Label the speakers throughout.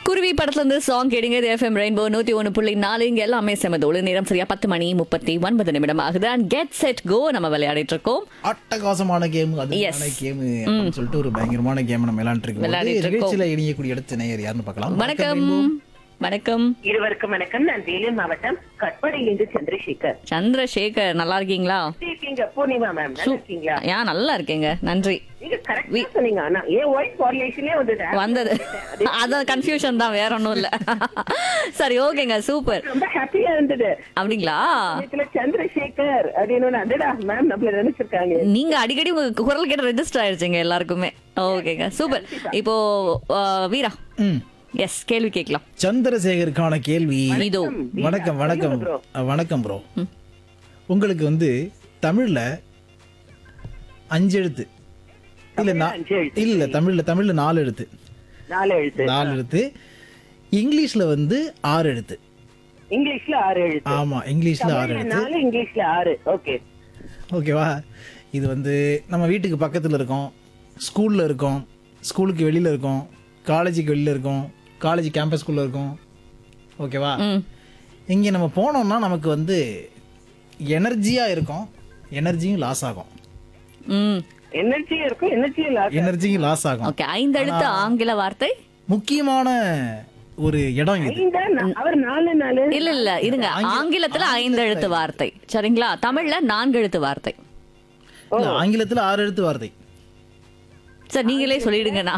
Speaker 1: குருவி படத்துல இருந்து சாங் கேடுங்க இது எஃப்எம் ரெயின்போ நூத்தி ஒன்று புள்ளி நாலு இங்க எல்லாமே செமதோடு நேரம் சரியா பத்து மணி முப்பத்தி ஒன்பது நிமிடம் ஆகுது அண்ட் கெட் செட் கோ நம்ம விளையாடிட்டு இருக்கோம்
Speaker 2: அட்டகாசமான கேம்
Speaker 1: Yes.
Speaker 2: அது கேம் அப்படின்னு சொல்லிட்டு ஒரு பயங்கரமான கேம் நம்ம விளையாண்டு
Speaker 1: விளையாடிட்டு
Speaker 2: இருக்கோம்
Speaker 1: இருக்கோம்.
Speaker 2: நிகழ்ச்சியில இணையக்கூடிய இடத்து நேயர் யாருன்னு பார்க்கலாம்
Speaker 1: வணக்கம் வணக்கம்
Speaker 3: இருவருக்கும் வணக்கம் நான் வேலூர் மாவட்டம் கட்பாடியிலிருந்து சந்திரசேகர்
Speaker 1: சந்திரசேகர் நல்லா இருக்கீங்களா
Speaker 3: எப்படி இருக்கீங்க பூர்ணிமா மேம் நல்லா இருக்கீங்களா
Speaker 1: ஏன் நல்லா இருக்கேங்க நன்றி
Speaker 3: நீங்க கரெக்டா சொன்னீங்க ஆனா ஏன் ஒயிட் ஃபார்முலேஷனே வந்தது
Speaker 1: வந்தது அதான் கன்ஃபியூஷன் தான் வேற ஒண்ணும் இல்ல சரி ஓகேங்க சூப்பர்
Speaker 3: ரொம்ப ஹாப்பியா இருந்தது
Speaker 1: அப்படிங்களா
Speaker 3: இதுல சந்திரசேகர் அப்படின்னு அடடா மேம் நம்மள நினைச்சிருக்காங்க
Speaker 1: நீங்க அடிக்கடி உங்க குரல் கேட்டு ரெஜிஸ்டர் ஆயிருச்சுங்க எல்லாருக்குமே ஓகேங்க சூப்பர் இப்போ அஹ், வீரா
Speaker 2: ம்.
Speaker 1: எஸ் கேள்வி கேட்கலாம்
Speaker 2: சந்திரசேகருக்கான கேள்வி
Speaker 1: இதோ
Speaker 2: வணக்கம் வணக்கம்
Speaker 3: bro.
Speaker 2: அஹ், வணக்கம் ப்ரோ உங்களுக்கு வந்து தமிழ்ல அஞ்சு எழுத்து இல்ல நா-
Speaker 3: அஞ்சு எழுத்து.
Speaker 2: இல்ல தமிழ்ல தமிழ்ல நாலு எழுத்து
Speaker 3: நாலு எழுத்து
Speaker 2: நாலு எழுத்து இங்கிலீஷ்ல வந்து ஆறு எழுத்து
Speaker 3: இங்கிலீஷ்ல ஆறு எழுத்து
Speaker 2: ஆமா இங்கிலீஷ்ல ஆறு
Speaker 3: தமிழ்ல
Speaker 2: எழுத்து
Speaker 3: நாலு இங்கிலீஷ்ல ஆறு ஓகே
Speaker 2: ஓகேவா இது வந்து நம்ம வீட்டுக்கு பக்கத்தில் இருக்கோம் ஸ்கூலில் இருக்கோம் ஸ்கூலுக்கு வெளியில் இருக்கோம் காலேஜுக்கு வெளியில் இருக்கோம் காலேஜ் கேம்பஸ்குள்ளே இருக்கோம் ஓகேவா
Speaker 1: ம்
Speaker 2: இங்கே நம்ம போனோம்னா நமக்கு வந்து எனர்ஜியாக இருக்கும் எனர்ஜியும் லாஸ் ஆகும்
Speaker 1: ம்
Speaker 3: எனர்ஜி இருக்கும் எனர்ஜி லாஸ்
Speaker 2: எனர்ஜியும் லாஸ் ஆகும்
Speaker 1: ஓகே ஐந்து எழுத்து ஆங்கில வார்த்தை
Speaker 2: முக்கியமான ஒரு இடம் இது
Speaker 3: இந்த நா- அவர் நாலு நாலு
Speaker 1: இல்ல இல்ல இருங்க ஆங்கிலத்துல ஐந்து எழுத்து வார்த்தை சரிங்களா தமிழ்ல நான்கு எழுத்து வார்த்தை
Speaker 2: இல்ல, ஆங்கிலத்தில் ஆறு எழுத்து வார்த்தை
Speaker 1: சார் நீங்களே சொல்லிடுங்கண்ணா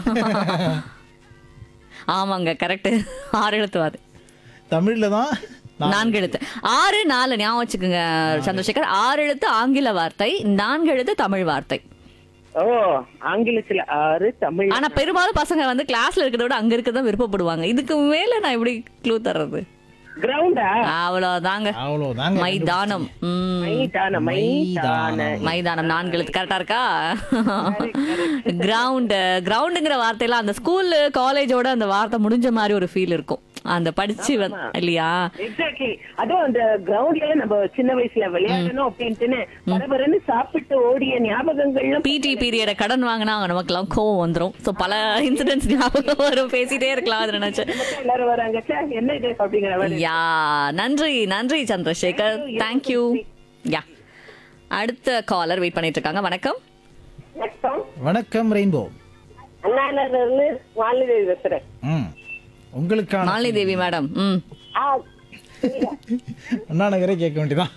Speaker 1: ஆமாங்க கரெக்ட் ஆறு எழுத்து வார்த்தை
Speaker 2: தமிழில் தான் நான்
Speaker 1: நான்கு எழுத்து ஆறு நாலு ஞாபகம் வச்சுக்கோங்க சந்திரசேகர் ஆறு எழுத்து ஆங்கில வார்த்தை நான்கு எழுத்து தமிழ் வார்த்தை
Speaker 3: ஓ ஆங்கிலத்துல ஆறு தமிழ்
Speaker 1: ஆனா பெரும்பாலும் பசங்க வந்து கிளாஸ்ல இருக்கிறத விட அங்க இருக்கதான் விருப்பப்படுவாங்க இதுக்கு மேல நான் எப்படி க்ளூ தர்றது
Speaker 3: கிரவுண்டா
Speaker 1: அவ்வளவுதாங்க
Speaker 2: அவ்வளோதாங்க
Speaker 1: மைதானம் ம்.
Speaker 3: மைதான மைதான
Speaker 1: மைதானம் நான்கு எழுத்து கரெக்டா இருக்கா கிரவுண்ட் கிரவுண்டுங்கிற வார்த்தையில அந்த ஸ்கூல் காலேஜோட அந்த வார்த்தை முடிஞ்ச மாதிரி ஒரு ஃபீல் இருக்கும் அந்த படிச்சு வந்து இல்லையா
Speaker 3: எக்ஸாக்ட்லி அதுவும் அந்த கிரவுண்ட்ல நம்ம சின்ன வயசுல விளையாடணும் அப்படின்ட்டுன்னு பரபரன்னு சாப்பிட்டு ஓடிய ஞாபகங்கள்லாம்
Speaker 1: பிடி பீரியட கடன் வாங்கினா நமக்கெல்லாம் கோவம் வந்துரும் சோ பல இன்சிடென்ட்ஸ் ஞாபகம் வரும் பேசிட்டே இருக்கலாம் அது நினைச்சேன்
Speaker 3: மட்டும் எல்லாரும் வராங்க ச்சே, என்ன இது அப்படிங்கிற மாதிரி
Speaker 1: யா நன்றி நன்றி சந்திரசேகர் தேங்க்யூ யா அடுத்த காலர் வெயிட் பண்ணிட்டு இருக்காங்க வணக்கம்
Speaker 3: வணக்கம்
Speaker 2: வணக்கம் ரெயின்போ
Speaker 3: அண்ணாநகர்ல இருந்து மாலிதேவி பேசுறேன்
Speaker 2: ம் உங்களுக்கான
Speaker 1: மாலினி தேவி மேடம் ம்
Speaker 3: ஆ,
Speaker 2: அண்ணா நகரே கேட்க வேண்டியதான்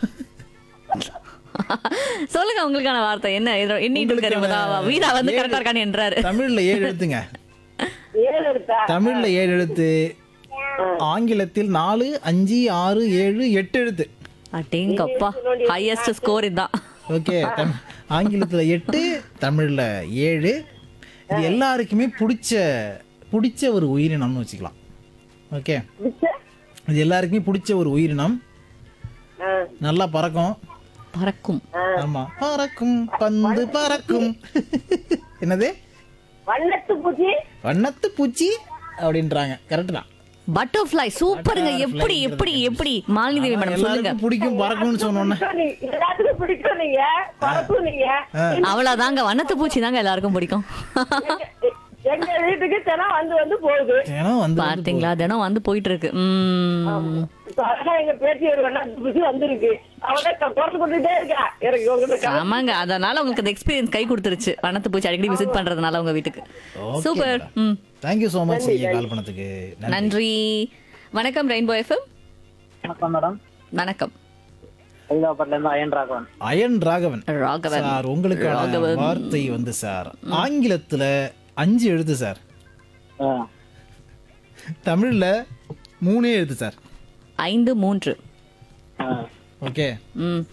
Speaker 1: சொல்லுங்க உங்களுக்கான வார்த்தை என்ன இது- எண்ணிட்டு இருக்காரு இப்பதான். வீரா வந்து கரெக்டா இருக்கான்னு என்றாரு
Speaker 2: தமிழ்ல ஏழு எழுத்துங்க
Speaker 3: ஏழு எடுத்தா
Speaker 2: தமிழ்ல ஏழு எழுத்து ஆங்கிலத்தில் நாலு அஞ்சு ஆறு ஏழு எட்டு எழுத்து
Speaker 1: அடேங்கப்பா ஹையஸ்ட் ஸ்கோர் இதான்
Speaker 2: ஓகே தம்- ஆங்கிலத்துல எட்டு தமிழ்ல ஏழு இது எல்லாருக்குமே பிடிச்ச பிடிச்ச ஒரு உயிரினம்னு வச்சுக்கலாம் ஓகே இது எல்லாருக்குமே பிடிச்ச ஒரு உயிரினம்
Speaker 3: ஆ,
Speaker 2: நல்லா பறக்கும்
Speaker 1: பறக்கும்
Speaker 2: ஆமா பறக்கும் பந்து பறக்கும் என்னது
Speaker 3: வண்ணத்து பூச்சி
Speaker 2: வண்ணத்து பூச்சி அப்படின்றாங்க கரெக்ட் தான்
Speaker 1: பட்டர்ஃப்ளை சூப்பருங்க எப்படி எப்படி எப்படி மாலினி தேவி மேடம் சொல்லுங்க
Speaker 2: எல்லாருக்கும் பிடிக்கும் பறக்கும்னு சொன்னோன்னே
Speaker 3: நீ- எல்லாத்துக்கும் பிடிக்கும் நீங்க பறக்கும் நீங்க
Speaker 1: அவ்வளவுதாங்க வண்ணத்து பூச்சி தாங்க எல்லாருக்கும் பிடிக்கும்
Speaker 3: எங்க வீட்டுக்கு தினம் வந்து வந்து போகுது
Speaker 2: ஏன்னா வந்து
Speaker 1: பாத்தீங்களா தினம் வந்து போயிட்டு இருக்கு உம்
Speaker 3: இப்ப அழகா எங்க பேட்டி ஒரு வண்ணத்து பூச்சி வந்திருக்கு அவனை குறைச்சு கொடுத்துட்டே இருக்கா எனக்கு உங்களுக்கு
Speaker 1: ஆமாங்க அதனால உங்களுக்கு அந்த எக்ஸ்பீரியன்ஸ் கை கொடுத்துருச்சு வண்ணத்து பூச்சி அடிக்கடி விசிட் பண்றதுனால உங்க வீட்டுக்கு சூப்பர் ம்
Speaker 2: தேங்க்யூ ஸோ மச் நீங்க கால் பண்ணதுக்கு நன்றி.
Speaker 1: நன்றி வணக்கம் ரெயின்போ எஃப்எம்
Speaker 4: வணக்கம் மேடம்
Speaker 1: வணக்கம்
Speaker 4: ஹைதராபாத்ல இருந்து அயன் ராகவன்
Speaker 2: அயன் ராகவன்
Speaker 1: ராகவன்
Speaker 2: சார் உங்களுக்கான வார்த்தை வந்து சார் ஆங்கிலத்துல அஞ்சு எழுத்து சார்
Speaker 4: ஆ.
Speaker 2: தமிழ்ல மூணே எழுத்து சார்
Speaker 1: ஐந்து மூன்று
Speaker 4: ஆ.
Speaker 2: ஓகே
Speaker 1: ம்